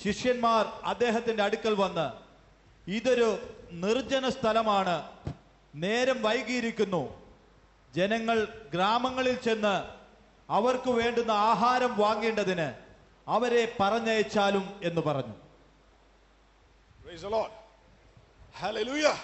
ശിഷ്യന്മാർ അദ്ദേഹത്തിന്റെ അടുക്കൽ വന്ന് ഇതൊരു നിർജ്ജന സ്ഥലമാണ് നേരം വൈകിയിരിക്കുന്നു ജനങ്ങൾ ഗ്രാമങ്ങളിൽ ചെന്ന് അവർക്ക് വേണ്ടുന്ന ആഹാരം വാങ്ങേണ്ടതിന് അവരെ പറഞ്ഞയച്ചാലും എന്ന് പറഞ്ഞു Praise the Lord. Hallelujah.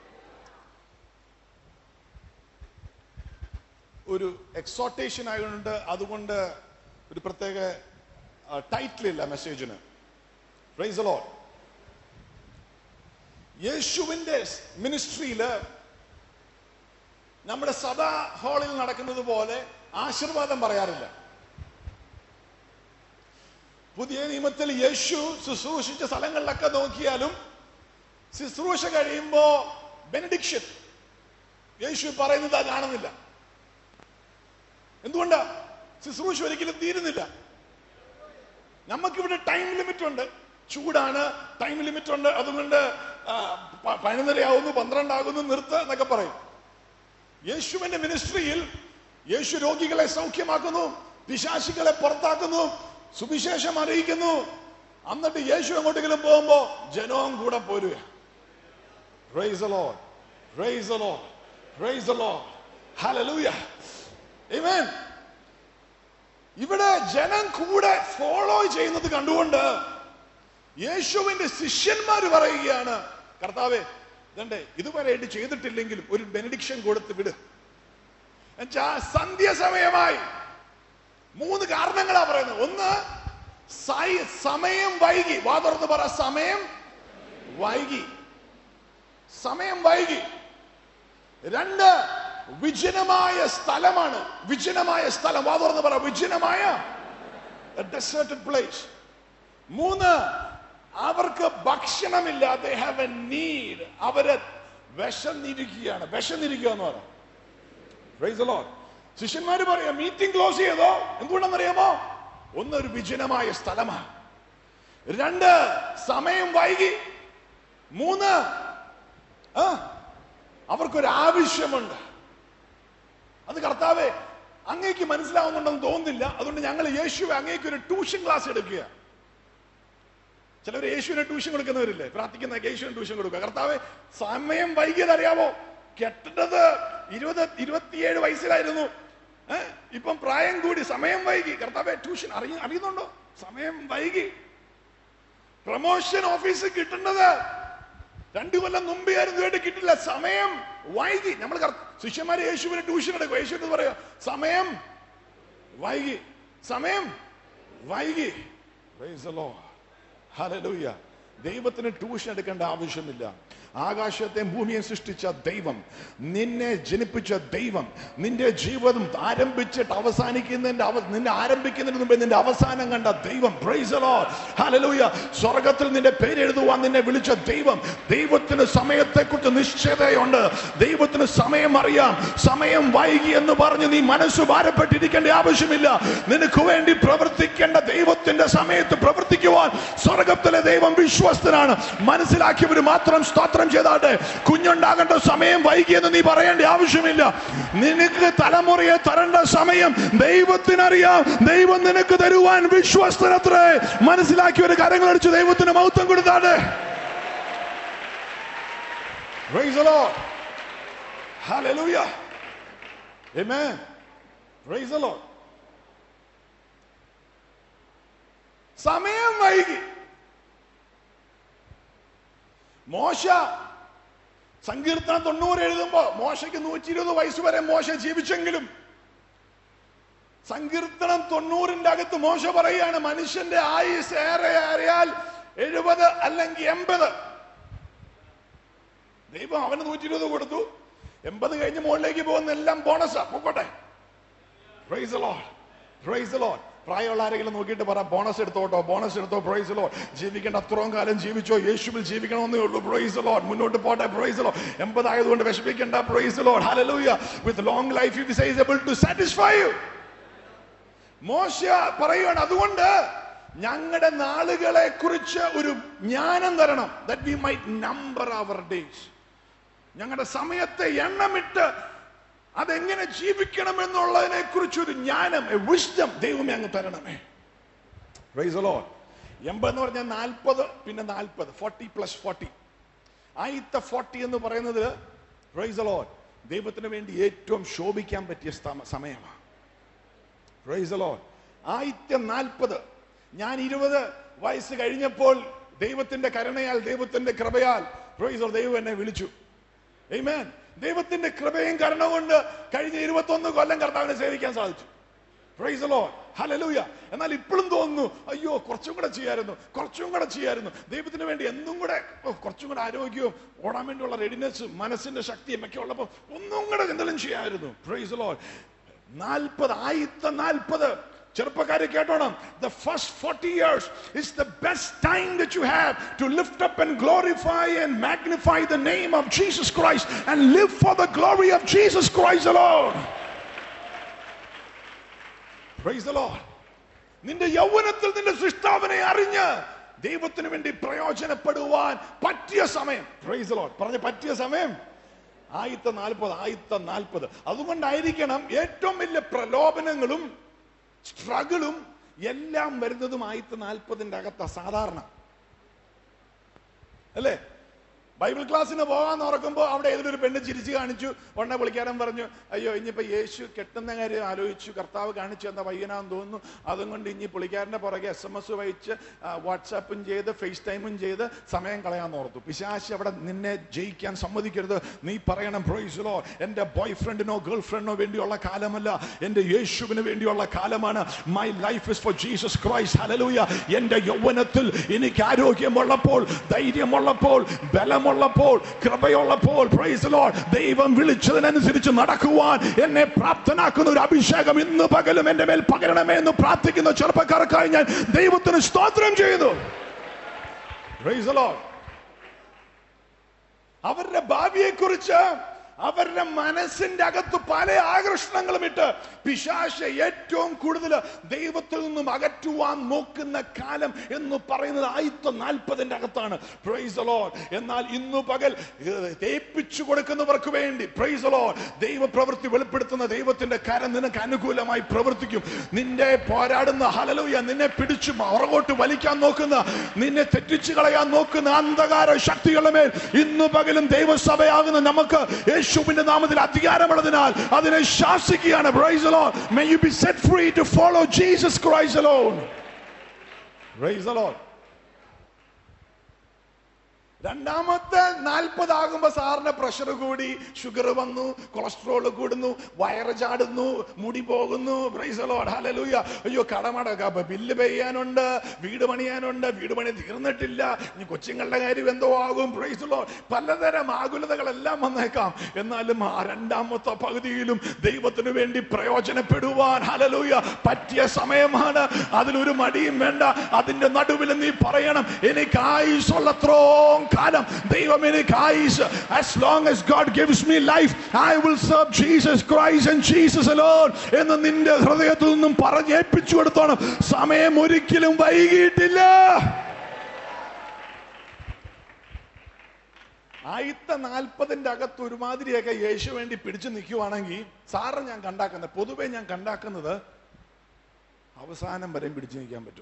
ഒരു എക്സോട്ടേഷൻ ആയതുകൊണ്ട് അതുകൊണ്ട് ഒരു പ്രത്യേക ടൈറ്റിൽ ഇല്ല മെസ്സേജിന് പ്രൈസ് ലോഡ് യേശുവിന്റെ മിനിസ്ട്രിയില് നമ്മുടെ സഭാ ഹാളിൽ നടക്കുന്നത് പോലെ ആശീർവാദം പറയാറില്ല പുതിയ നിയമത്തിൽ യേശു ശുശ്രൂഷിച്ച സ്ഥലങ്ങളിലൊക്കെ നോക്കിയാലും ശുശ്രൂഷ കഴിയുമ്പോ ബെനഡിക്ഷൻ യേശു പറയുന്നത് അത് കാണുന്നില്ല എന്തുകൊണ്ടാ ശുശ്രൂഷ ഒരിക്കലും തീരുന്നില്ല നമുക്കിവിടെ ടൈം ലിമിറ്റ് ഉണ്ട് ചൂടാണ് ടൈം ലിമിറ്റ് ഉണ്ട് അതുകൊണ്ട് ആ, പ- പതിനൊന്നരയാവുന്നു പന്ത്രണ്ടാകുന്നു നിർത്ത് എന്നൊക്കെ പറയും യേശുവിന്റെ മിനിസ്ട്രിയിൽ യേശു രോഗികളെ സൗഖ്യമാക്കുന്നു പിശാശികളെ പുറത്താക്കുന്നു സുവിശേഷം അറിയിക്കുന്നു എന്നിട്ട് യേശു എങ്ങോട്ടെങ്കിലും പോകുമ്പോ ജനവും കൂടെ പോരുക Praise the Lord. Praise the Lord. Praise the Lord. Hallelujah. Amen. ഇവിടെ ജനം കൂടെ ഫോളോ ചെയ്യുന്നത് കണ്ടുകൊണ്ട് യേശുവിന്റെ ശിഷ്യന്മാർ പറയുകയാണ് കർത്താവെ ഇതണ്ടേ ഇതുവരെയായിട്ട് ചെയ്തിട്ടില്ലെങ്കിലും ഒരു ബെനഡിക്ഷൻ കൊടുത്ത് വിട് എന്നുവെച്ചാ സന്ധ്യസമയമായി മൂന്ന് കാരണങ്ങളാ പറയുന്നത് ഒന്ന് സൈ- സമയം വൈകി വാ തുറന്ന് പറ സമയം വൈകി സമയം വൈകി രണ്ട് വിജനമായ സ്ഥലമാണ് വിജനമായ സ്ഥലം വാ തുറന്ന് പറ വിജനമായ ഡെസേർട്ടഡ് പ്ലേസ് മൂന്ന് അവർക്ക് ഭക്ഷണമില്ല ദേ ഹാവ് എ നീഡ് അവര് വിശന്നിരിക്കുകയാണ് വിശന്നിരിക്കുക എന്ന് പറയാം Praise the Lord. ശിഷ്യന്മാര് പറയാം മീറ്റിംഗ് ക്ലോസ് ചെയ്തോ എന്തുകൊണ്ടെന്നറിയാമോ ഒന്ന് ഒരു വിജനമായ സ്ഥലമാണ് രണ്ട് സമയം വൈകി മൂന്ന് ആ അവർക്കൊരു ആവശ്യമുണ്ട് അത് കർത്താവെ അങ്ങേക്ക് മനസ്സിലാവുന്നുണ്ടെന്ന് തോന്നുന്നില്ല അതുകൊണ്ട് ഞങ്ങൾ യേശുവെ അങ്ങേക്ക് ഒരു ട്യൂഷൻ ക്ലാസ് എടുക്കുക ചിലർ യേശുവിനെ ട്യൂഷൻ കൊടുക്കുന്നവരില്ലേ പ്രാർത്ഥിക്കുന്ന യേശുവിന് ട്യൂഷൻ കൊടുക്കുക കർത്താവെ സമയം വൈകിയത് അറിയാവോ കെട്ടത് ഇരുപത് ഇരുപത്തിയേഴ് വയസ്സിലായിരുന്നു ഏ? ഇപ്പം പ്രായം കൂടി സമയം വൈകി കർത്താവെ ട്യൂഷൻ അറിയ അറിയുന്നുണ്ടോ സമയം വൈകി പ്രൊമോഷൻ ഓഫീസ് കിട്ടുന്നത് രണ്ടു കൊല്ലം മുമ്പെയായിരുന്നു വേണ്ടി കിട്ടില്ല സമയം വൈകി നമ്മൾ ശിഷ്യന്മാരെ യേശുവിനെ ട്യൂഷൻ എടുക്കും യേശു പറയാ സമയം വൈകി സമയം വൈകി Praise the Lord. Hallelujah. ദൈവത്തിന് ട്യൂഷൻ എടുക്കേണ്ട ആവശ്യമില്ല ആകാശത്തെ ഭൂമിയെ സൃഷ്ടിച്ച ദൈവം നിന്നെ ജനിപ്പിച്ച ദൈവം നിന്റെ ജീവിതം ആരംഭിച്ചിട്ട് അവസാനിക്കുന്നതിന്റെ അവ- നിന്നെ ആരംഭിക്കുന്നതിന് മുമ്പേ നിന്റെ അവസാനം കണ്ട ദൈവം പ്രൈസ് ഹലലൂയ സ്വർഗത്തിൽ നിന്റെ പേരെഴുതുവാൻ നിന്നെ വിളിച്ച ദൈവം ദൈവത്തിന് സമയത്തെക്കുറിച്ച് നിശ്ചയതയുണ്ട് ദൈവത്തിന് സമയം അറിയാം സമയം വൈകി എന്ന് പറഞ്ഞ് നീ മനസ്സ് ഭാരപ്പെട്ടിരിക്കേണ്ട ആവശ്യമില്ല നിനക്ക് വേണ്ടി പ്രവർത്തിക്കേണ്ട ദൈവത്തിന്റെ സമയത്ത് പ്രവർത്തിക്കുവാൻ സ്വർഗത്തിലെ ദൈവം വിശ്വസ്തനാണ് മനസ്സിലാക്കിയവർ മാത്രം സ്തോത്രം ചെയ്താട്ടെ കുഞ്ഞുണ്ടാകേണ്ട സമയം വൈകിയെന്ന് നീ പറയേണ്ട ആവശ്യമില്ല നിനക്ക് തലമുറയെ തരേണ്ട സമയം ദൈവത്തിനറിയാം ദൈവം നിനക്ക് തരുവാൻ വിശ്വസ്തനത്രേ മനസ്സിലാക്കി ഒരു കരങ്ങളടിച്ച് ദൈവത്തിന് മൗത്വം കൊടുത്താട്ടെ Praise the Lord. Hallelujah. Amen. Praise the Lord. സമയം വൈകി മോശ സങ്കീർത്തനം തൊണ്ണൂറ് എഴുതുമ്പോ മോശയ്ക്ക് നൂറ്റി ഇരുപത് വയസ്സ് വരെ മോശ ജീവിച്ചെങ്കിലും സങ്കീർത്തനം തൊണ്ണൂറിന്റെ അകത്ത് മോശ പറയുകയാണ് മനുഷ്യന്റെ ആയുസ് ഏറെ ഏറിയാൽ എഴുപത് അല്ലെങ്കിൽ എൺപത് ദൈവം അവന് നൂറ്റി ഇരുപത് കൊടുത്തു എൺപത് കഴിഞ്ഞ് മുകളിലേക്ക് പോകുന്ന എല്ലാം ബോണസാ പൊക്കോട്ടെ praise the Lord. Praise the Lord. പ്രായമുള്ള ആരെങ്കിലും നോക്കിയിട്ട് പറ ബോണസ് എടുത്തോട്ടോ ബോണസ് എടുത്തോ പ്രൈസ് ലോ ജീവിക്കേണ്ട അത്രയും കാലം ജീവിച്ചോ യേശുവിൽ ജീവിക്കണമെന്നേ ഉള്ളൂ പ്രൈസ് ലോഡ് മുന്നോട്ട് പോട്ടെ പ്രൈസ് ലോ എൺപതായതുകൊണ്ട് വിഷമിക്കേണ്ട praise lord hallelujah with long life if is able to satisfy you മോശ പറയുകയാണ് അതുകൊണ്ട് ഞങ്ങളുടെ നാളുകളെ കുറിച്ച് ഒരു ജ്ഞാനം തരണം that we might number our days ഞങ്ങളുടെ സമയത്തെ എണ്ണമിട്ട് അതെങ്ങനെ ജീവിക്കണം എന്നുള്ളതിനെ കുറിച്ച് ഒരു ജ്ഞാനം വിഷ്ഠം ദൈവമേ അങ്ങ് തരണമേ Praise the Lord. എൺപത് എന്ന് പറഞ്ഞാൽ നാൽപ്പത് പിന്നെ നാൽപ്പത് ഫോർട്ടി പ്ലസ് ഫോർട്ടി ആയിരത്തെ ഫോർട്ടി എന്ന് പറയുന്നത് പ്രൈസ് ലോൺ ദൈവത്തിന് വേണ്ടി ഏറ്റവും ശോഭിക്കാൻ പറ്റിയ സ്ഥമ- സമയമാണ് പ്രൈസ് ലോൺ ആയിരത്തി നാൽപ്പത് ഞാൻ ഇരുപത് വയസ്സ് കഴിഞ്ഞപ്പോൾ ദൈവത്തിന്റെ കരുണയാൽ ദൈവത്തിന്റെ കൃപയാൽ പ്രൈസ് ലോർഡ്, ദൈവം എന്നെ വിളിച്ചു Amen. ദൈവത്തിന്റെ കൃപയും കരുണ കൊണ്ട് കഴിഞ്ഞ ഇരുപത്തൊന്ന് കൊല്ലം കർത്താവിനെ സേവിക്കാൻ സാധിച്ചു പ്രൈസ് ലോർഡ് ഹല്ലേലൂയ എന്നാൽ ഇപ്പോഴും തോന്നുന്നു അയ്യോ കുറച്ചും കൂടെ ചെയ്യായിരുന്നു കുറച്ചും കൂടെ ചെയ്യായിരുന്നു ദൈവത്തിന് വേണ്ടി എന്നും കൂടെ ഓ, കുറച്ചും കൂടെ ആരോഗ്യവും ഓടാൻ വേണ്ടിയുള്ള റെഡിനെസ്സും മനസ്സിന്റെ ശക്തിയും ഒക്കെ ഉള്ളപ്പോൾ ഒന്നും കൂടെ എന്തെങ്കിലും ചെയ്യായിരുന്നു പ്രൈസ് ലോർഡ് നാൽപ്പത് ആയിരത്തി നാൽപ്പത് ചെറുപ്പക്കാരെ കേട്ടോണം the first 40 years is the best time that you have to lift up and glorify and magnify the name of Jesus Christ and live for the glory of Jesus Christ alone Praise the Lord. നിന്റെ യൗവനത്തിൽ നിന്റെ സൃഷ്ടാവിനെ അറിഞ്ഞ് ദൈവത്തിന് വേണ്ടി പ്രയോജനപ്പെടുവാൻ പറ്റിയ സമയം price load പറഞ്ഞ പറ്റിയ സമയം ആയിരത്തി നാൽപ്പത് ആയിരത്തി നാൽപ്പത് അതുകൊണ്ടായിരിക്കണം ഏറ്റവും വലിയ പ്രലോഭനങ്ങളും സ്ട്രഗിളും എല്ലാം വരുന്നതും ആയിരത്തി നാൽപ്പതിന്റെ അകത്ത സാധാരണ അല്ലേ ബൈബിൾ ക്ലാസ്സിന് പോകാൻ ഓർക്കുമ്പോൾ അവിടെ ഏതൊരു പെണ്ണ് ചിരിച്ചു കാണിച്ചു ഉടനെ വിളിക്കാരൻ പറഞ്ഞു അയ്യോ ഇനിയിപ്പോ യേശു കെട്ടുന്ന കാര്യം ആലോചിച്ചു കർത്താവ് കാണിച്ചു എന്താ പയ്യനാന്ന് തോന്നുന്നു അതുകൊണ്ട് ഇനി പുള്ളിക്കാരന്റെ പുറകെ എസ് എം എസ് വായിച്ച് ആ, വാട്സാപ്പും ചെയ്ത് ഫേസ് ടൈമും ചെയ്ത് സമയം കളയാൻ ഓർത്തു പിശാശി അവിടെ നിന്നെ ജയിക്കാൻ സമ്മതിക്കരുത് നീ പറയണം പ്രൊയ്സിലോ എന്റെ ബോയ് ഫ്രണ്ടിനോ ഗേൾ ഫ്രണ്ടിനോ വേണ്ടിയുള്ള കാലമല്ല എന്റെ യേശുവിന് വേണ്ടിയുള്ള കാലമാണ് my life is for Jesus Christ hallelujah എന്റെ യൗവനത്തിൽ എനിക്ക് ആരോഗ്യമുള്ളപ്പോൾ ധൈര്യമുള്ളപ്പോൾ ബലമുള്ളപ്പോൾ കൃപയുള്ളപ്പോൾ പ്രൈസ് ലോർഡ് ദൈവം വിളിച്ചതിനനുസരിച്ച് നടക്കുവാൻ എന്നെ പ്രാപ്തനാക്കുന്ന ഒരു അഭിഷേകം ഇന്ന് പകലും എന്റെ മേൽ പകരണമേ എന്ന് പ്രാർത്ഥിക്കുന്ന ചെറുപ്പക്കാർക്കായി ഞാൻ ദൈവത്തിന് സ്തോത്രം ചെയ്യുന്നു പ്രൈസ് ലോർഡ് അവരുടെ ഭാവിയെ കുറിച്ച് അവരുടെ മനസ്സിന്റെ അകത്ത് പല ആകർഷണങ്ങളും ഇട്ട് പിശാശ ഏറ്റവും കൂടുതൽ ദൈവത്തിൽ നിന്നും അകറ്റുവാൻ നോക്കുന്ന കാലം എന്ന് പറയുന്നത് ആയിരത്തി നാൽപ്പതിന്റെ അകത്താണ് പ്രൈസ് ലോഡ് എന്നാൽ ഇന്നു പകൽ ഏഹ്, തേപ്പിച്ചു കൊടുക്കുന്നവർക്ക് വേണ്ടി പ്രൈസ് ലോഡ് ദൈവപ്രവൃത്തി വെളിപ്പെടുത്തുന്ന ദൈവത്തിന്റെ കരം നിനക്ക് അനുകൂലമായി പ്രവർത്തിക്കും നിന്റെ പോരാടുന്ന ഹലലൂയ നിന്നെ പിടിച്ചു പുറകോട്ട് വലിക്കാൻ നോക്കുന്ന നിന്നെ തെറ്റിച്ചു കളയാൻ നോക്കുന്ന അന്ധകാര ശക്തികളുടെ മേൽ ഇന്നു പകലും ദൈവസഭയാകുന്ന നമുക്ക് യേശുവിന്റെ നാമത്തിൽ അധികാരമുള്ളതിനാൽ അതിനെ ശാസിക്കുകയാണ് Praise the Lord. May you be set free to follow Jesus Christ alone. Praise the Lord. രണ്ടാമത്തെ നാൽപ്പതാകുമ്പോ സാറിന് പ്രഷർ കൂടി ഷുഗർ വന്നു കൊളസ്ട്രോൾ കൂടുന്നു വയറ് ചാടുന്നു മുടി പോകുന്നു പ്രൈസ് ലോഡ് ഹല്ലേലൂയ അയ്യോ കടമടക്ക ബില്ല് പേ ചെയ്യാനുണ്ട് വീട് പണിയാനുണ്ട് വീട് പണി തീർന്നിട്ടില്ല ഇനി കൊച്ചുങ്ങളുടെ കാര്യം എന്തോ ആകും പ്രൈസ് ലോഡ് പലതരം ആകുലതകളെല്ലാം വന്നേക്കാം എന്നാലും ആ രണ്ടാമത്തെ പകുതിയിലും ദൈവത്തിന് വേണ്ടി പ്രയോജനപ്പെടുവാൻ ഹലലൂയ പറ്റിയ സമയമാണ് അതിലൊരു മടിയും വേണ്ട അതിന്റെ നടുവിൽ നീ പറയണം എനിക്ക് ആയുസുള്ളത്രോം കാലം ദൈവം എനിക്ക് ആയുസ് as long as God gives me life I will serve Jesus Christ and Jesus alone എന്ന് നിന്റെ ഹൃദയത്തിൽ നിന്നും പറഞ്ഞേൽപ്പിച്ചു കൊടുത്തോണം സമയം ഒരിക്കലും വൈകിട്ടില്ല ആയിരത്തി നാൽപ്പതിന്റെ അകത്ത് ഒരുമാതിരിയൊക്കെ യേശു വേണ്ടി പിടിച്ചു നിൽക്കുവാണെങ്കിൽ സാറ് ഞാൻ കണ്ടാക്കുന്നത് പൊതുവെ ഞാൻ കണ്ടാക്കുന്നത് അവസാനം വരെയും പിടിച്ചു നിൽക്കാൻ പറ്റും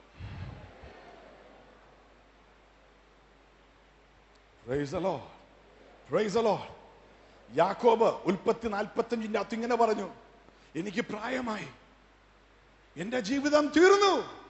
Praise the Lord. Praise the Lord. യാക്കോബ് ഉൽപ്പത്തി നാൽപ്പത്തഞ്ചിന്റെ അകത്ത് ഇങ്ങനെ പറഞ്ഞു എനിക്ക് പ്രായമായി എന്റെ ജീവിതം തീർന്നു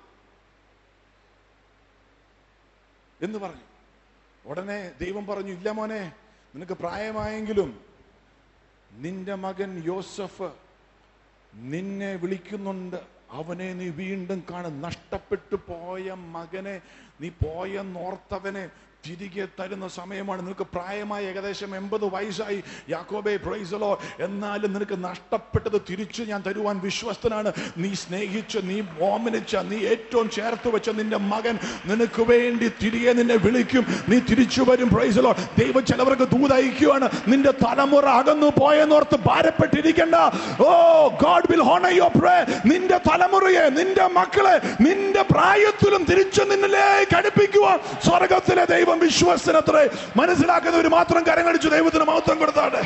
എന്ന് പറഞ്ഞു ഉടനെ ദൈവം പറഞ്ഞു ഇല്ല മോനെ നിനക്ക് പ്രായമായെങ്കിലും നിന്റെ മകൻ യോസഫ് നിന്നെ വിളിക്കുന്നുണ്ട് അവനെ നീ വീണ്ടും കാണും നഷ്ടപ്പെട്ടു പോയ മകനെ നീ പോയെന്നോർത്തവനെ തിരികെ തരുന്ന സമയമാണ് നിനക്ക് പ്രായമായി ഏകദേശം എൺപത് വയസ്സായി യാക്കോബെ പ്രൈസലോ എന്നാലും നിനക്ക് നഷ്ടപ്പെട്ടത് തിരിച്ചു ഞാൻ തരുവാൻ വിശ്വസ്തനാണ് നീ സ്നേഹിച്ച് നീ ഓമനിച്ച നീ ഏറ്റവും ചേർത്ത് വെച്ച നിന്റെ മകൻ നിനക്ക് വേണ്ടി തിരികെ നിന്നെ വിളിക്കും നീ തിരിച്ചു വരും പ്രൈസലോ ദൈവം ചിലവർക്ക് ദൂതയക്കുവാണ് നിന്റെ തലമുറ അകന്നു പോയെന്നോർത്ത് ഭാരപ്പെട്ടിരിക്കണ്ട oh God will honour your pray നിന്റെ തലമുറയെ നിന്റെ മക്കളെ നിന്റെ പ്രായത്തിലും തിരിച്ചു നിന്നിലേക്ക് അടുപ്പിക്കുവാൻ സ്വർഗത്തിലെ ദൈവം വിശ്വസനത്രേ മനസ്സിലാക്കുന്നവർ മാത്രം കരങ്ങടിച്ചു ദൈവത്തിന് മഹത്വം കൊടുത്താട്ടെ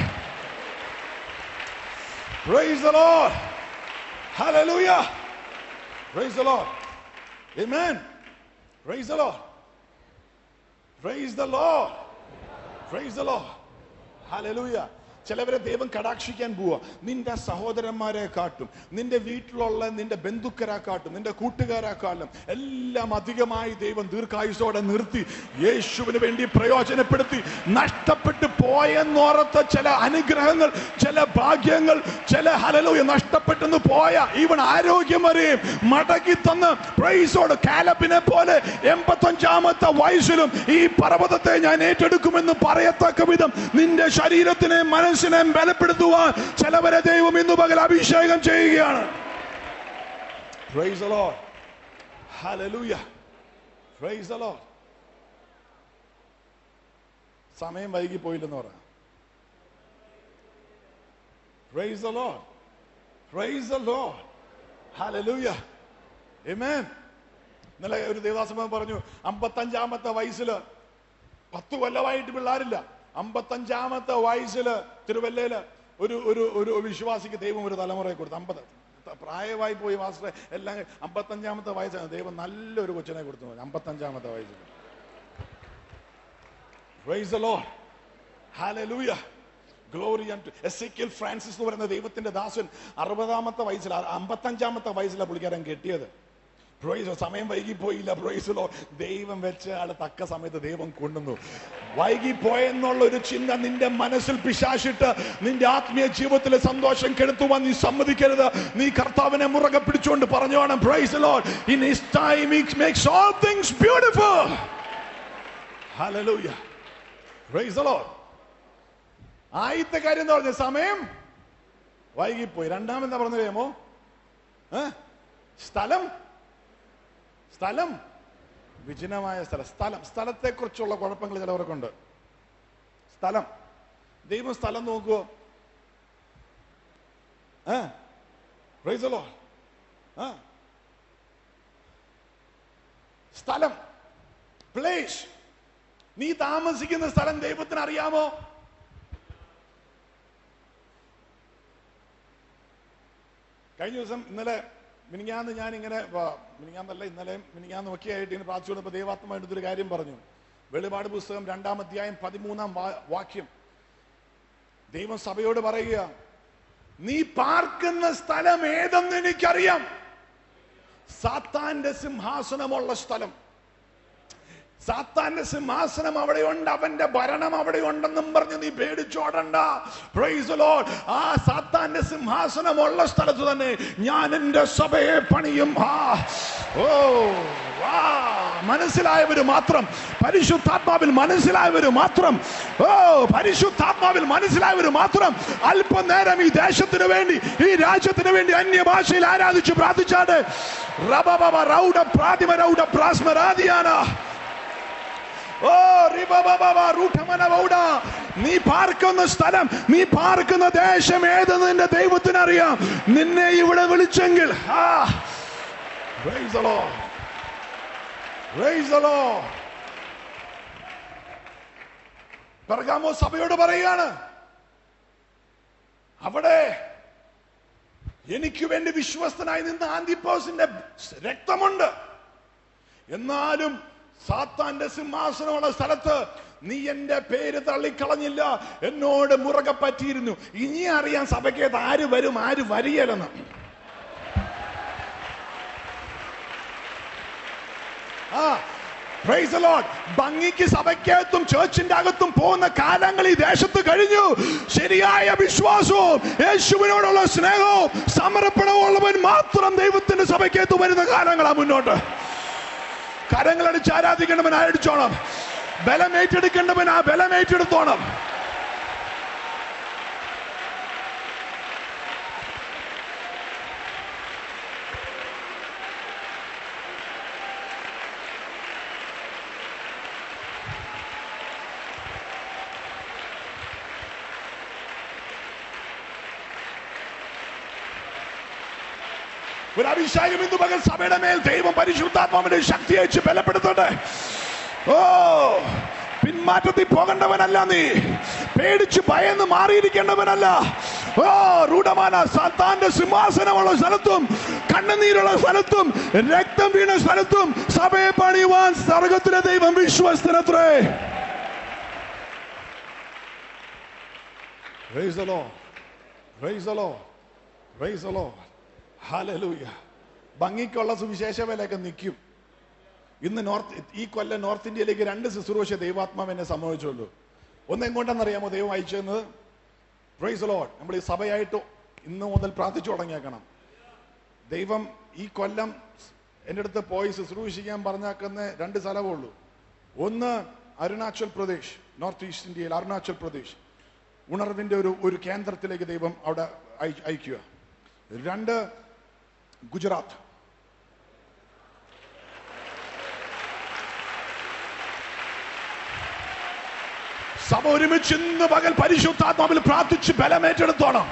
Praise the Lord. Hallelujah. Praise the Lord. Amen. Praise the Lord. Praise the Lord. Praise the Lord. Hallelujah. ചിലവരെ ദൈവം കടാക്ഷിക്കാൻ പോവാ നിന്റെ സഹോദരന്മാരെ കാട്ടും നിന്റെ വീട്ടിലുള്ള നിന്റെ ബന്ധുക്കരെ കാട്ടും നിന്റെ കൂട്ടുകാരെ കാട്ടും എല്ലാം അധികമായി ദൈവം ദീർഘായുസോടെ നിർത്തി യേശുവിന് വേണ്ടി പ്രയോജനപ്പെടുത്തി നഷ്ടപ്പെട്ടു പോയെന്നോർത്ത ചില അനുഗ്രഹങ്ങൾ ചില ഭാഗ്യങ്ങൾ ചില ഹലലൂയ നഷ്ടപ്പെട്ടെന്ന് പോയ ഈവൻ ആരോഗ്യം വരെയും മടക്കി തന്ന് പ്രൈസോട് കാലപ്പിനെ പോലെ എൺപത്തഞ്ചാമത്തെ വയസ്സിലും ഈ പർവ്വതത്തെ ഞാൻ ഏറ്റെടുക്കുമെന്ന് പറയത്തക്ക വിധം നിന്റെ ശരീരത്തിനെ മനസ്സിനെ ബലപ്പെടുത്തുവാൻ ചിലവരെ ദൈവം ഇന്നു പകൽ അഭിഷേകം ചെയ്യുകയാണ് Praise the Lord. Hallelujah. Praise the Lord. സമയം വൈകി പോയില്ലെന്ന് പറ Praise the Lord. Praise the Lord. Hallelujah. Amen. ഇന്നലെ ഒരു ദേവദാസൻ പറഞ്ഞു അമ്പത്തഞ്ചാമത്തെ വയസ്സില് പത്ത് കൊല്ലമായിട്ട് പിള്ളാരില്ല അമ്പത്തഞ്ചാമത്തെ വയസ്സില് തിരുവല്ലയില് ഒരു ഒരു ഒരു വിശ്വാസിക്ക് ദൈവം ഒരു തലമുറയെ കൊടുത്തു അമ്പത് പ്രായമായി പോയി മാസ്റ്ററെ എല്ലാം കഴി- അമ്പത്തഞ്ചാമത്തെ വയസ്സാണ് ദൈവം നല്ലൊരു കൊച്ചിനെ കൊടുത്തു അമ്പത്തഞ്ചാമത്തെ വയസ്സിൽ Praise the Lord. Hallelujah. Glory S Francis എന്ന് പറയുന്ന ദൈവത്തിന്റെ ദാസൻ അറുപതാമത്തെ വയസ്സിൽ അമ്പത്തഞ്ചാമത്തെ വയസ്സിലാണ് പുള്ളിക്കാരൻ കെട്ടിയത് പ്രൊയ്സോ സമയം വൈകിപ്പോയില്ല പ്രൊയ്സലോ ദൈവം വെച്ച ആള് തക്ക സമയത്ത് ദൈവം കൊണ്ടുവന്നു വൈകിപ്പോയെന്നുള്ള ഒരു ചിന്ത നിന്റെ മനസ്സിൽ പിശാശിട്ട് നിന്റെ ആത്മീയ ജീവിതത്തിലെ സന്തോഷം കെടുത്തുവാൻ നീ സമ്മതിക്കരുത് നീ കർത്താവിനെ മുറകെ പിടിച്ചുകൊണ്ട് പറഞ്ഞു വേണം praise lord in his time he makes all things beautiful hallelujah praise the lord ആദ്യത്തെ കാര്യം എന്താ പറഞ്ഞ സമയം വൈകിപ്പോയി രണ്ടാമെന്താ പറഞ്ഞറിയാമോ ഏ? സ്ഥലം സ്ഥലം വിജനമായ സ്ഥലം സ്ഥലം സ്ഥലത്തെക്കുറിച്ചുള്ള കുഴപ്പങ്ങൾ ചിലവർക്കുണ്ട് സ്ഥലം ദൈവം സ്ഥലം നോക്കുവോ ഏ Praise the Lord. ആ സ്ഥലം പ്ലേസ് നീ താമസിക്കുന്ന സ്ഥലം ദൈവത്തിന് അറിയാമോ കഴിഞ്ഞ ദിവസം ഇന്നലെ മിനിങ്ങാന്ന് ഞാൻ ഇങ്ങനെ വ- മിനിങ്ങാന്നല്ല ഇന്നലെ മിനിങ്ങാന്ന് ഒക്കെ ആയിട്ട് ഇങ്ങനെ പ്രാർത്ഥിച്ചുകൊണ്ടപ്പോൾ ദൈവാത്മായിട്ട് ഒരു കാര്യം പറഞ്ഞു വെളിപാട് പുസ്തകം രണ്ടാം അധ്യായം പതിമൂന്നാം വാ- വാക്യം ദൈവം സഭയോട് പറയുക നീ പാർക്കുന്ന സ്ഥലം ഏതെന്ന് എനിക്കറിയാം സാത്താന്റെ സിംഹാസനമുള്ള സ്ഥലം സാത്താന്റെ സിംഹാസനം അവിടെയുണ്ട് അവന്റെ ഭരണം അവിടെയുണ്ടെന്നും പറഞ്ഞ് നീ പേടിച്ചോടണ്ട Praise the Lord. ആ സാത്താന്റെ സിംഹാസനമുള്ള സ്ഥലത്ത് തന്നെ ഞാൻ എന്റെ സഭയെ പണിയും ആ ഓ വാ മനസ്സിലായവര് മാത്രം പരിശുദ്ധാത്മാവിൽ മനസ്സിലായവര് മാത്രം ഓ പരിശുദ്ധാത്മാവിൽ മനസ്സിലായവര് മാത്രം അല്പനേരം ഈ ദേശത്തിന് വേണ്ടി ഈ രാജ്യത്തിന് വേണ്ടി അന്യഭാഷയിൽ ആരാധിച്ചു പ്രാർത്ഥിച്ചാണ് റബബബ റൗഡ പ്രാതിമ റൗഡ പ്രാസ്മരാദിയാന ഓ റിബബബബ റൂഠമന വൗഡ. നീ പാർക്കുന്ന സ്ഥലം നീ പാർക്കുന്ന ദേശം ഏതെന്ന് നിന്റെ ദൈവത്തിന് അറിയാം നിന്നെ ഇവിടെ വിളിച്ചെങ്കിൽ ആ Praise the Lord. Praise the Lord. പെർഗാമോ സഭയോട് പറയുകയാണ് അവിടെ എനിക്ക് വേണ്ടി വിശ്വസ്തനായി നിന്ന ആന്തിപ്പോസിന്റെ രക്തമുണ്ട് എന്നാലും സാത്താന്റെ സിംഹാസനമുള്ള സ്ഥലത്ത് നീ എന്റെ പേര് തള്ളിക്കളഞ്ഞില്ല എന്നോട് മുറകെ പറ്റിയിരുന്നു ഇനി അറിയാൻ സഭയ്ക്കകത്ത് ആര് വരും ആര് വരികയില്ലെന്ന് ആ Praise the Lord. ഭംഗിക്ക് സഭയ്ക്കകത്തും ചേർച്ചിന്റെ അകത്തും പോകുന്ന കാലങ്ങൾ ഈ ദേശത്ത് കഴിഞ്ഞു ശരിയായ വിശ്വാസവും യേശുവിനോടുള്ള സ്നേഹവും സമർപ്പണവും ഉള്ളവൻ മാത്രം ദൈവത്തിന്റെ സഭയ്ക്കകത്ത് വരുന്ന കാലങ്ങളാ മുന്നോട്ട് കരങ്ങളടിച്ച് ആരാധിക്കേണ്ടവൻ ആരടിച്ചോണം ബലം ഏറ്റെടുക്കേണ്ടവൻ ആ ബലം ഏറ്റെടുത്തോണം ഒരു അഭിഷേകം ഇന്ന് പകൽ സഭയുടെ മേൽ ദൈവം പരിശുദ്ധാത്മാവിന്റെ ശക്തി അയച്ച് ബലപ്പെടുത്തട്ടെ ഓ പിന്മാറ്റത്തിൽ പോകേണ്ടവനല്ല നീ പേടിച്ച് ഭയന്ന് മാറിയിരിക്കേണ്ടവനല്ല ഓ ഓ റൂഢമാന സാത്താന്റെ സിംഹാസനമുള്ള സ്ഥലത്തും കണ്ണുനീരുള്ള സ്ഥലത്തും രക്തം വീണ സ്ഥലത്തും സഭയെ പണിയുവാൻ സർഗത്തിലെ ദൈവം വിശ്വസ്തനത്രേ Praise the Lord. Praise the Lord. Praise the Lord. Hallelujah. ഭംഗിക്കുള്ള സുവിശേഷ വിലയൊക്കെ നിൽക്കും ഇന്ന് നോർത്ത് ഈ കൊല്ലം നോർത്ത് ഇന്ത്യയിലേക്ക് രണ്ട് ശുശ്രൂഷ ദൈവാത്മാവ് എന്നെ സംഭവിച്ചുള്ളൂ ഒന്ന് എങ്ങോട്ടെന്നറിയാമോ ദൈവം അയച്ചെന്നത് പ്രൈസ് ലോഡ് നമ്മൾ ഈ സഭയായിട്ട് ഇന്ന് മുതൽ പ്രാർത്ഥിച്ചു തുടങ്ങിയേക്കണം ദൈവം ഈ കൊല്ലം എൻ്റെ അടുത്ത് പോയി ശുശ്രൂഷിക്കാൻ പറഞ്ഞാക്കുന്ന രണ്ട് സ്ഥലമേ ഉള്ളൂ ഒന്ന് അരുണാചൽ പ്രദേശ് നോർത്ത് ഈസ്റ്റ് ഇന്ത്യയിൽ അരുണാചൽ പ്രദേശ് ഉണർവിന്റെ ഒരു ഒരു കേന്ദ്രത്തിലേക്ക് ദൈവം അവിടെ അയ- അയക്കുക രണ്ട് ഗുജറാത്ത് സഭ ഒരുമിച്ച് ഇന്ന് പകൽ പരിശുദ്ധാത്മാവിൽ പ്രാർത്ഥിച്ച് ബലമേറ്റെടുത്തോണം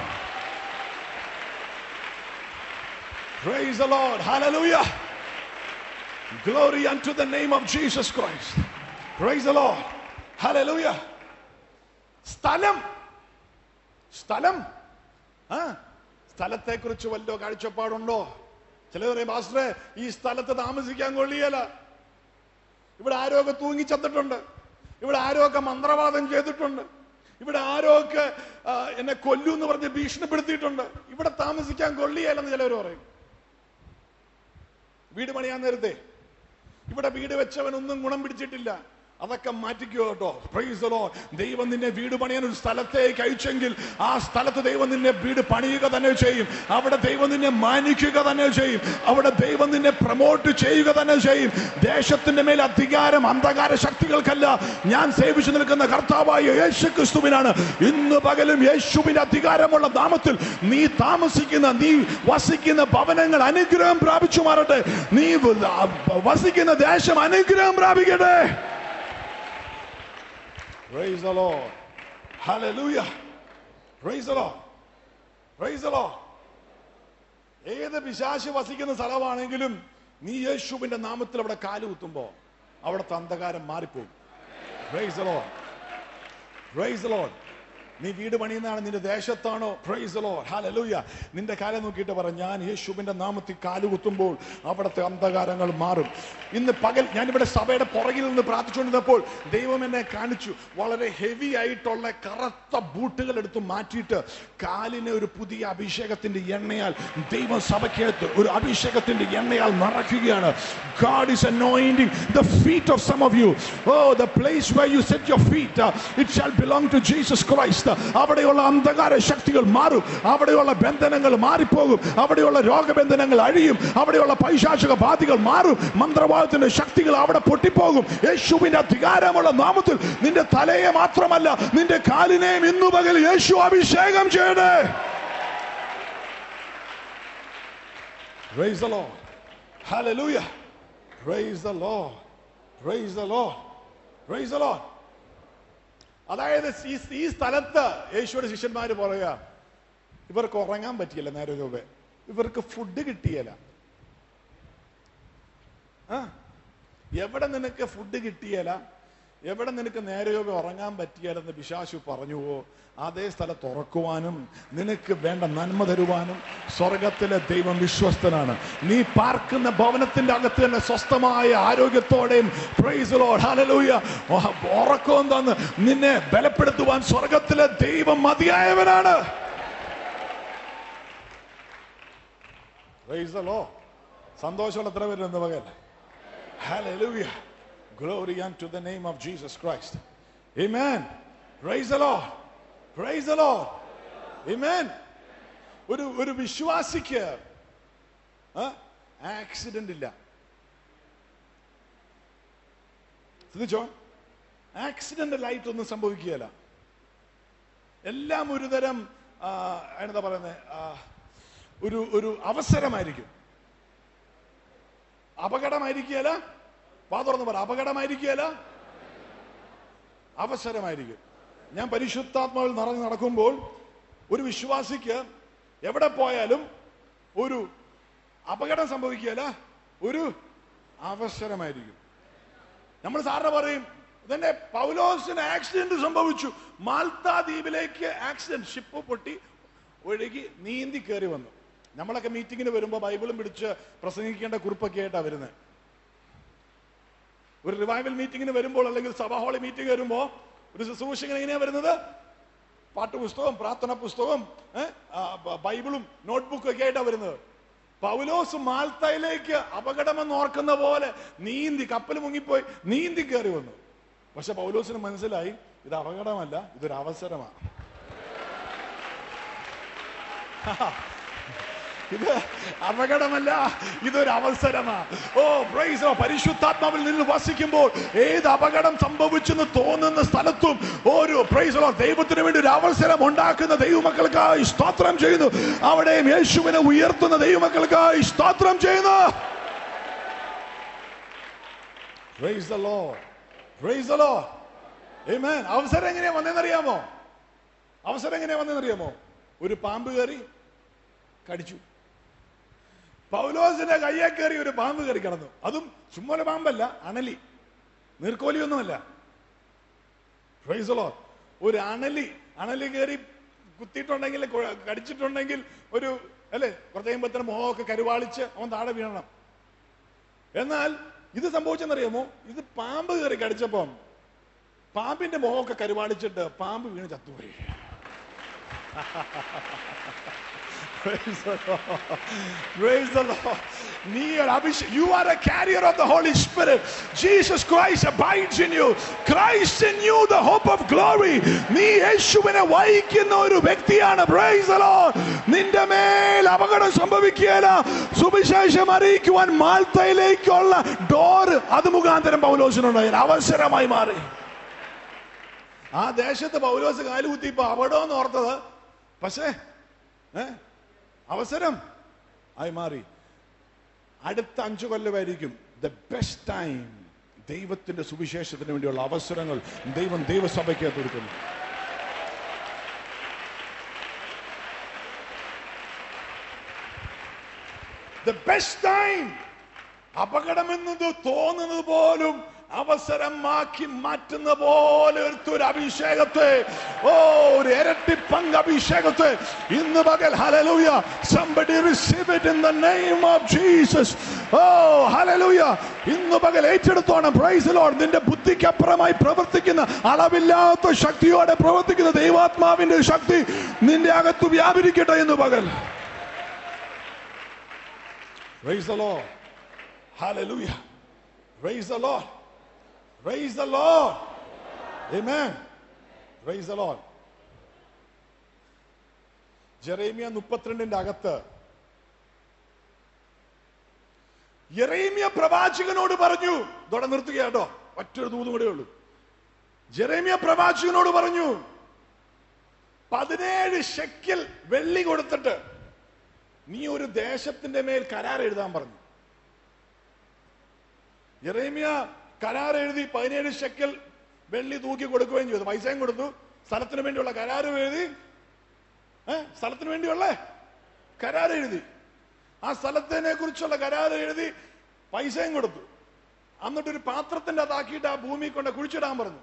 Praise the Lord. Hallelujah. Glory unto the name of Jesus Christ. Praise the Lord. Hallelujah. സ്ഥലം സ്ഥലം ആ സ്ഥലത്തെക്കുറിച്ച് വല്ലോ കാഴ്ചപ്പാടുണ്ടോ ചിലർ പറയും പാസ്റ്ററെ ഈ സ്ഥലത്ത് താമസിക്കാൻ കൊള്ളിയല ഇവിടെ ആരോഗ്യ തൂങ്ങിച്ചത്തിട്ടുണ്ട് ഇവിടെ ആരോഗ്യ മന്ത്രവാദം ചെയ്തിട്ടുണ്ട് ഇവിടെ ആരോഗ്യ എന്നെ കൊല്ലൂ എന്ന് പറഞ്ഞ് ഭീഷണിപ്പെടുത്തിയിട്ടുണ്ട് ഇവിടെ താമസിക്കാൻ കൊള്ളിയല്ലെന്ന് ചിലവർ പറയും വീട് പണിയാൻ നേരത്തെ ഇവിടെ വീട് വെച്ചവനൊന്നും ഗുണം പിടിച്ചിട്ടില്ല അതൊക്കെ മാറ്റിക്കോ കേട്ടോ പ്രൈസ് ലോ ദൈവം നിന്നെ വീട് പണിയാൻ ഒരു സ്ഥലത്തേക്ക് അയച്ചെങ്കിൽ ആ സ്ഥലത്ത് ദൈവം നിന്നെ വീട് പണിയുക തന്നെ ചെയ്യും അവിടെ ദൈവം നിന്നെ മാനിക്കുക തന്നെ ചെയ്യും അവിടെ ദൈവം നിന്നെ പ്രൊമോട്ട് ചെയ്യുക തന്നെ ചെയ്യും ദേശത്തിന്റെ മേൽ അധികാരം അന്ധകാര ശക്തികൾക്കല്ല ഞാൻ സേവിച്ചു നിൽക്കുന്ന കർത്താവായ യേശു ക്രിസ്തുവിനാണ് ഇന്ന് പകലും യേശുവിന്റെ അധികാരമുള്ള നാമത്തിൽ നീ താമസിക്കുന്ന നീ വസിക്കുന്ന ഭവനങ്ങൾ അനുഗ്രഹം പ്രാപിച്ചു മാറട്ടെ നീ വസിക്കുന്ന ദേശം അനുഗ്രഹം പ്രാപിക്കട്ടെ Praise the Lord. Hallelujah. Praise the Lord. Praise the Lord. ഏത് പിശാശ് വസിക്കുന്ന സ്ഥലമാണെങ്കിലും നീ യേശുവിന്റെ നാമത്തിൽ അവിടെ കാലുകുത്തുമ്പോ അവിടുത്തെ അന്ധകാരം മാറിപ്പോകും Praise the Lord. Praise the Lord. നീ വീട് പണിയുന്നതാണ് നിന്റെ ദേശത്താണോ പ്രൈസ് ലോ ഹാലലൂയ നിന്റെ കാലം നോക്കിയിട്ട് പറ ഞാൻ യേശുവിന്റെ നാമത്തിൽ കാലുകുത്തുമ്പോൾ അവിടുത്തെ അന്ധകാരങ്ങൾ മാറും ഇന്ന് പകൽ ഞാനിവിടെ സഭയുടെ പുറകിൽ നിന്ന് പ്രാർത്ഥിച്ചുകൊണ്ടിരുന്നപ്പോൾ ദൈവം എന്നെ കാണിച്ചു വളരെ ഹെവി ആയിട്ടുള്ള കറുത്ത ബൂട്ടുകൾ എടുത്ത് മാറ്റിയിട്ട് കാലിനെ ഒരു പുതിയ അഭിഷേകത്തിന്റെ എണ്ണയാൽ ദൈവം സഭയ്ക്കകത്ത് ഒരു അഭിഷേകത്തിന്റെ എണ്ണയാൽ നിറയ്ക്കുകയാണ് God is anointing the feet of some of you. Oh, the place where you set your feet, uh, it shall belong to Jesus Christ. അവിടെയുള്ള അന്ധകാര ശക്തികൾ മാറും അവിടെയുള്ള ബന്ധനങ്ങൾ മാറിപ്പോകും അവിടെയുള്ള രോഗബന്ധനങ്ങൾ അഴിയും അവിടെയുള്ള പൈശാചിക ബാധകൾ മാറും മന്ത്രവാദത്തിന്റെ ശക്തികൾ അവിടെ പൊട്ടിപ്പോകും യേശുവിന്റെ അധികാരമുള്ള നാമത്തിൽ നിന്റെ തലയെ മാത്രമല്ല നിന്റെ കാലിനെയും ഇന്നു പകൽ യേശു അഭിഷേകം ചെയ്യണേ Praise the Lord. Hallelujah. Praise the Lord. Praise the Lord. Praise the Lord. അതായത് ഈ ഈ സ്ഥലത്ത് യേശുയുടെ ശിഷ്യന്മാര് പറയാ ഇവർക്ക് ഉറങ്ങാൻ പറ്റിയില്ല നേരെ രൂപേ ഇവർക്ക് ഫുഡ് കിട്ടിയല്ല ആ എവിടെ നിനക്ക് ഫുഡ് കിട്ടിയല്ല എവിടെ നിനക്ക് നേരെ രൂപ ഉറങ്ങാൻ പറ്റിയാലെന്ന് പിശാശു പറഞ്ഞുവോ അതേ സ്ഥലത്ത് ഉറക്കുവാനും നിനക്ക് വേണ്ട നന്മ തരുവാനും സ്വർഗത്തിലെ ദൈവം വിശ്വസ്തനാണ് നീ പാർക്കുന്ന ഭവനത്തിന്റെ അകത്ത് തന്നെ സ്വസ്ഥമായ ആരോഗ്യത്തോടെയും പ്രൈസ് ലോർഡ് ഹല്ലേലൂയ ഉറക്കവും തന്ന് നിന്നെ ബലപ്പെടുത്തുവാൻ സ്വർഗത്തിലെ ദൈവം മതിയായവനാണ് പ്രൈസ് ദ ലോർഡ് സന്തോഷമുള്ള എത്ര പേര് എന്ന് പകൽ Hallelujah. Glory unto the name of Jesus Christ. Amen. Praise the Lord. Praise the Lord. Amen. ഒരു ഒരു വിശ്വാസിക്ക് ആക്സിഡന്റ് ഇല്ല ശ്രദ്ധിച്ചോ ആക്സിഡന്റൽ ആയിട്ടൊന്നും സംഭവിക്കുകയില്ല എല്ലാം ഒരുതരം ആ, എന്താ പറയുന്നത് ഒരു ഒരു അവസരമായിരിക്കും അപകടമായിരിക്കുകയല്ല വാ തുറന്ന് പറ അപകടമായിരിക്കുകയല്ല അവസരമായിരിക്കും ഞാൻ പരിശുദ്ധാത്മാവിൽ നിറഞ്ഞു നടക്കുമ്പോൾ ഒരു വിശ്വാസിക്ക് എവിടെ പോയാലും ഒരു അപകടം സംഭവിക്കുകയല്ല ഒരു അവസരമായിരിക്കും നമ്മൾ സാറിന് പറയും ഇതന്നെ പൗലോസിന് ആക്സിഡന്റ് സംഭവിച്ചു മാൽത്ത ദ്വീപിലേക്ക് ആക്സിഡന്റ് ഷിപ്പ് പൊട്ടി ഒഴുകി നീന്തി കയറി വന്നു നമ്മളൊക്കെ മീറ്റിങ്ങിന് വരുമ്പോൾ ബൈബിളും പിടിച്ച് പ്രസംഗിക്കേണ്ട കുറിപ്പൊക്കെ ആയിട്ടാണ് വരുന്നത് ഒരു റിവൈവൽ മീറ്റിങ്ങിന് വരുമ്പോൾ അല്ലെങ്കിൽ സഭാഹോളി മീറ്റിംഗ് വരുമ്പോൾ ഒരു ശുശ്രൂഷകൻ എങ്ങനെയാ വരുന്നത് പാട്ടുപുസ്തകവും പ്രാർത്ഥന പുസ്തകവും ഏ, ആ, ബ- ബൈബിളും നോട്ട്ബുക്കും ഒക്കെ ആയിട്ടാണ് വരുന്നത് പൗലോസ് മാൽത്തയിലേക്ക് അപകടമെന്ന് ഓർക്കുന്ന പോലെ നീന്തി കപ്പൽ മുങ്ങിപ്പോയി നീന്തി കയറി വന്നു പക്ഷെ പൗലോസിന് മനസ്സിലായി ഇത് അപകടമല്ല ഇതൊരു അവസരമാണ് ഇത് അപകടമല്ല ഇതൊരു അവസരമാണ് ഓ പ്രൈസോ പരിശുദ്ധാത്മാവിൽ നിന്ന് വസിക്കുമ്പോൾ ഏത് അപകടം സംഭവിച്ചെന്ന് തോന്നുന്ന സ്ഥലത്തും ഒരു പ്രൈസോ ദൈവത്തിന് വേണ്ടി ഒരു അവസരം ഉണ്ടാക്കുന്ന ദൈവമക്കൾക്കായി സ്തോത്രം ചെയ്യുന്നു അവിടെയും യേശുവിനെ ഉയർത്തുന്ന ദൈവമക്കൾക്കായി സ്തോത്രം ചെയ്യുന്നു Praise the Lord. Praise the Lord. Amen. അവസരം എങ്ങനെയാ വന്നതെന്നറിയാമോ അവസരം എങ്ങനെയാ വന്നതെന്നറിയാമോ ഒരു പാമ്പ് കയറി കടിച്ചു പൗലോസിന്റെ കയ്യെ കയറി ഒരു പാമ്പ് കയറി കിടന്നു അതും ചുമ്മാ ഒരു പാമ്പല്ല അണലി നീർക്കോലിയൊന്നുമല്ല Praise the Lord. ഒരു അണലി അണലി കയറി കുത്തിയിട്ടുണ്ടെങ്കിൽ കൊ- കടിച്ചിട്ടുണ്ടെങ്കിൽ ഒരു അല്ലേ കുറച്ച് കഴിയുമ്പോൾ മുഖമൊക്കെ കരുവാളിച്ച് അവൻ താഴെ വീഴണം എന്നാൽ ഇത് സംഭവിച്ചെന്നറിയാമോ ഇത് പാമ്പ് കയറി കടിച്ചപ്പം പാമ്പിന്റെ മുഖമൊക്കെ കരുവാളിച്ചിട്ട് പാമ്പ് വീണ് ചത്തുപോയി Praise the Lord. Praise the Lord. നീ ഒരു അഭിഷേ- You are a carrier of the Holy Spirit. Jesus Christ abides in you. Christ in you, the hope of glory. നീ യേശുവിനെ വഹിക്കുന്ന ഒരു വ്യക്തിയാണ് Praise the Lord. നിന്റെ മേൽ അപകടം സംഭവിക്കുകയില്ല സുവിശേഷം അറിയിക്കുവാൻ മാൽത്തയിലേക്കുള്ള ഡോർ അത് മുഖാന്തരം പൗലോസിനുണ്ടായി അവസരമായി മാറി ആ ദേശത്ത് പൗലോസ് കാലുകുത്തി ഇപ്പൊ അപകടമെന്ന് ഓർത്തത് പക്ഷേ ഏ അവസരം ആയി മാറി അടുത്ത അഞ്ചു കൊല്ലമായിരിക്കും ദ ബെസ്റ്റ് ടൈം ദൈവത്തിന്റെ സുവിശേഷത്തിന് വേണ്ടിയുള്ള അവസരങ്ങൾ ദൈവം ദൈവസഭയ്ക്ക് കൊടുക്കുന്നു ദ ബെസ്റ്റ് ടൈം അപകടമെന്നത് തോന്നുന്നത് പോലും അവസരമാക്കി മാറ്റുന്ന പോലെ ഒരു അഭിഷേകത്തെ ഓ ഒരു ഇരട്ടി പങ്ക് അഭിഷേകത്തെ ഇന്ന് പകൽ ഹലലൂയ somebody receive it in the name of Jesus ഓ ഹലലൂയ ഇന്ന് പകൽ ഏറ്റെടുത്തോണം പ്രൈസ് ലോഡ് നിന്റെ ബുദ്ധിക്ക് അപ്പുറമായി പ്രവർത്തിക്കുന്ന അളവില്ലാത്ത ശക്തിയോടെ പ്രവർത്തിക്കുന്ന ദൈവാത്മാവിന്റെ ശക്തി നിന്റെ അകത്ത് വ്യാപരിക്കട്ടെ ഇന്ന് പകൽ Praise the Lord. Hallelujah. Praise the Lord. Praise the Lord. Amen. Praise the Lord. Jeremiah മുപ്പത്തിരണ്ടിന്റെ അകത്ത് യെറേമിയ പ്രവാചകനോട് പറഞ്ഞു ഇതോടെ നിർത്തുക കേട്ടോ ഒറ്റൊരു ദൂതും കൂടെ ഉള്ളൂ ജെറേമിയ പ്രവാചകനോട് പറഞ്ഞു പതിനേഴ് ഷെക്കിൽ വെള്ളി കൊടുത്തിട്ട് നീ ഒരു ദേശത്തിന്റെ മേൽ കരാർ എഴുതാൻ പറഞ്ഞു യെറേമിയ കരാർ എഴുതി പതിനേഴ് ഷെക്കൽ വെള്ളി തൂക്കി കൊടുക്കുകയും ചെയ്തു പൈസയും കൊടുത്തു സ്ഥലത്തിന് വേണ്ടിയുള്ള കരാർ എഴുതി ഏ സ്ഥലത്തിന് വേണ്ടിയുള്ള കരാർ എഴുതി ആ സ്ഥലത്തിനെ കുറിച്ചുള്ള കരാർ എഴുതി പൈസയും കൊടുത്തു എന്നിട്ട് ഒരു പാത്രത്തിന്റെ അതാക്കിയിട്ട് ആ ഭൂമി കൊണ്ട് കുഴിച്ചിടാൻ പറഞ്ഞു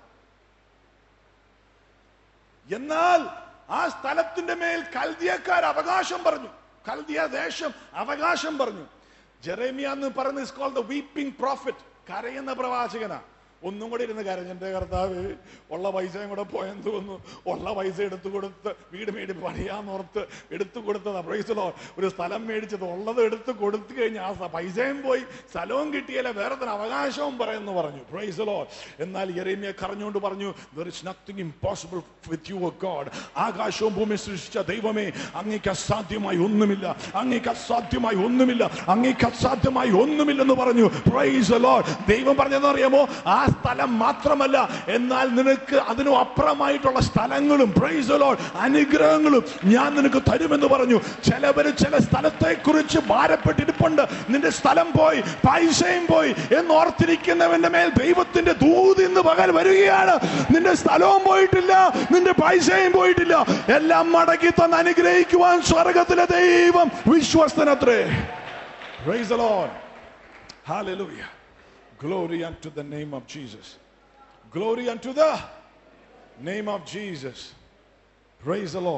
എന്നാൽ ആ സ്ഥലത്തിന്റെ മേൽ കൽദിയക്കാർ അവകാശം പറഞ്ഞു കൽദിയ ദേശം അവകാശം പറഞ്ഞു ജെറേമിയ എന്ന് പറയുന്നത് is call the weeping prophet കരയുന്ന പ്രവാചകനാ ഒന്നും കൂടി ഇരുന്ന് കരഞ്ഞെന്റെ കർത്താവ് ഉള്ള പൈസയും കൂടെ പോയെന്ന് തോന്നുന്നു ഉള്ള പൈസ എടുത്തു കൊടുത്ത് വീട് മേടി പണിയാന്നോർത്ത് എടുത്തു കൊടുത്തതാ പ്രൈസലോ ഒരു സ്ഥലം മേടിച്ചത് ഉള്ളത് എടുത്ത് കൊടുത്തു കഴിഞ്ഞാൽ ആ സ- പൈസയും പോയി സ്ഥലവും കിട്ടിയാലേ വേറെ തന്നെ അവകാശവും പറയുന്നു പറഞ്ഞു പ്രൈസലോ എന്നാൽ യെരേമിയ കരഞ്ഞുകൊണ്ട് പറഞ്ഞു there is nothing impossible with you God ആകാശവും ഭൂമി സൃഷ്ടിച്ച ദൈവമേ അങ്ങേക്ക് അസാധ്യമായി ഒന്നുമില്ല അങ്ങേക്ക് അസാധ്യമായി ഒന്നുമില്ല അങ്ങേക്ക് അസാധ്യമായി ഒന്നുമില്ലെന്ന് പറഞ്ഞു പ്രൈസ് ലോഡ് ദൈവം പറഞ്ഞതെന്ന് അറിയാമോ ആ സ്ഥലം മാത്രമല്ല എന്നാൽ നിനക്ക് അതിനും അപ്പുറമായിട്ടുള്ള സ്ഥലങ്ങളും പ്രൈസ് ലോഡ് അനുഗ്രഹങ്ങളും ഞാൻ നിനക്ക് തരുമെന്ന് പറഞ്ഞു ചിലവര് ചില സ്ഥലത്തെ കുറിച്ച് ഭാരപ്പെട്ടിരിപ്പുണ്ട് നിന്റെ സ്ഥലം പോയി പൈസയും പോയി എന്ന് ഓർത്തിരിക്കുന്നവന്റെ മേൽ ദൈവത്തിന്റെ ദൂത് ഇന്ന് പകൽ വരികയാണ് നിന്റെ സ്ഥലവും പോയിട്ടില്ല നിന്റെ പൈസയും പോയിട്ടില്ല എല്ലാം മടക്കി തന്ന് അനുഗ്രഹിക്കുവാൻ സ്വർഗത്തിലെ ദൈവം വിശ്വസ്തനത്രേ Praise the Lord. Hallelujah. Glory unto the name of Jesus. Glory unto the name of Jesus. Praise the Lord.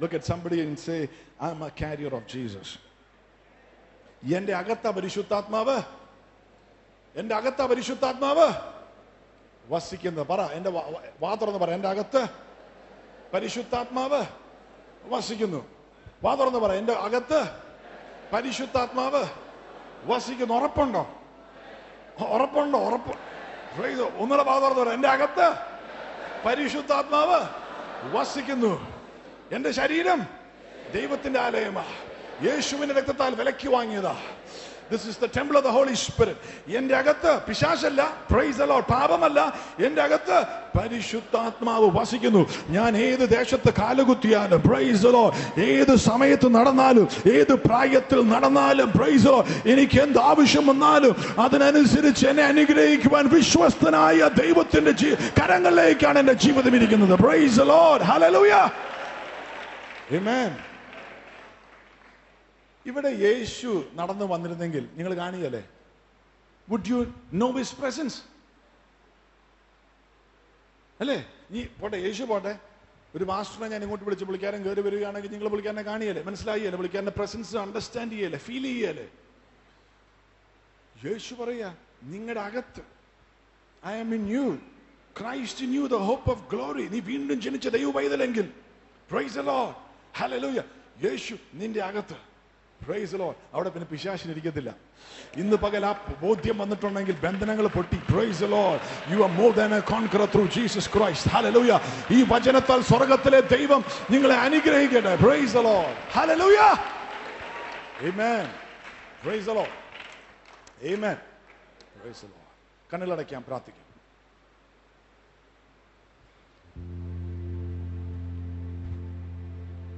Look at somebody and say, I'm a carrier of Jesus. എന്റെ അകത്ത പരിശുദ്ധാത്മാവ് എന്റെ അകത്ത പരിശുദ്ധാത്മാവ് വസിക്കുന്നത് പറ എന്റെ വാ- വാ- വാ തുറന്ന് പറ എന്റെ അകത്ത് പരിശുദ്ധാത്മാവ് വസിക്കുന്നു വാ തുറന്ന് പറ എന്റെ അകത്ത് പരിശുദ്ധാത്മാവ് വസിക്കുന്നു ഉറപ്പുണ്ടോ ഉറപ്പുണ്ടോ ഉറപ്പ് Praise the- ഒന്നുകൂടെ വാ തുറന്ന് പറ എന്റെ അകത്ത് പരിശുദ്ധാത്മാവ് വസിക്കുന്നു എന്റെ ശരീരം ദൈവത്തിന്റെ ആലയമാ യേശുവിന്റെ രക്തത്താൽ വിലക്കി വാങ്ങിയതാ this is the temple of the holy spirit എന്റെ അകത്ത് പിശാശല്ല പ്രൈസ് അലോ പാപമല്ല എന്റെ അകത്ത് പരിശുദ്ധാത്മാവ് വസിക്കുന്നു ഞാൻ ഏത് ദേശത്ത് കാലുകുത്തിയാലും പ്രൈസ് അലോ ഏത് സമയത്ത് നടന്നാലും ഏത് പ്രായത്തിൽ നടന്നാലും പ്രൈസ് അലോ എനിക്ക് എന്ത് ആവശ്യം വന്നാലും അതിനനുസരിച്ച് എന്നെ അനുഗ്രഹിക്കുവാൻ വിശ്വസ്തനായ ദൈവത്തിന്റെ ജീ- കരങ്ങളിലേക്കാണ് എന്റെ ജീവിതം ഇരിക്കുന്നത് പ്രൈസ് ലോഡ് ഹല്ലേലൂയ ആമേൻ ഇവിടെ യേശു നടന്നു വന്നിരുന്നെങ്കിൽ നിങ്ങൾ കാണുകയല്ലേ would you know his presence അല്ലേ നീ പോട്ടെ യേശു പോട്ടെ ഒരു മാസ്റ്ററിനെ ഞാൻ ഇങ്ങോട്ട് വിളിച്ച് പുള്ളിക്കാരൻ കയറി വരികയാണെങ്കിൽ നിങ്ങൾ പുള്ളിക്കാരനെ കാണിയല്ലേ മനസ്സിലായില്ലേ പുള്ളിക്കാരന്റെ പ്രസൻസ് അണ്ടർസ്റ്റാൻഡ് ചെയ്യല്ലേ ഫീൽ ചെയ്യല്ലേ യേശു പറയാ നിങ്ങളുടെ അകത്ത് I am in you Christ in you the hope of glory നീ വീണ്ടും ജനിച്ച ദൈവ പൈതലെങ്കിൽ പ്രൈസ് the Lord. Hallelujah. യേശു നിന്റെ അകത്ത് പ്രൈസ് ലോ അവിടെ പിന്നെ പിശാശിന് ഇരിക്കത്തില്ല ഇന്ന് പകൽ ആ ബോധ്യം വന്നിട്ടുണ്ടെങ്കിൽ ബന്ധനങ്ങൾ പൊട്ടി praise lord you are more than a conqueror through Jesus Christ hallelujah ഈ വചനത്താൽ സ്വർഗത്തിലെ ദൈവം നിങ്ങളെ അനുഗ്രഹിക്കട്ടെ praise lord hallelujah amen praise lord amen praise lord കണ്ണുകളടയ്ക്കാം പ്രാർത്ഥിക്കാം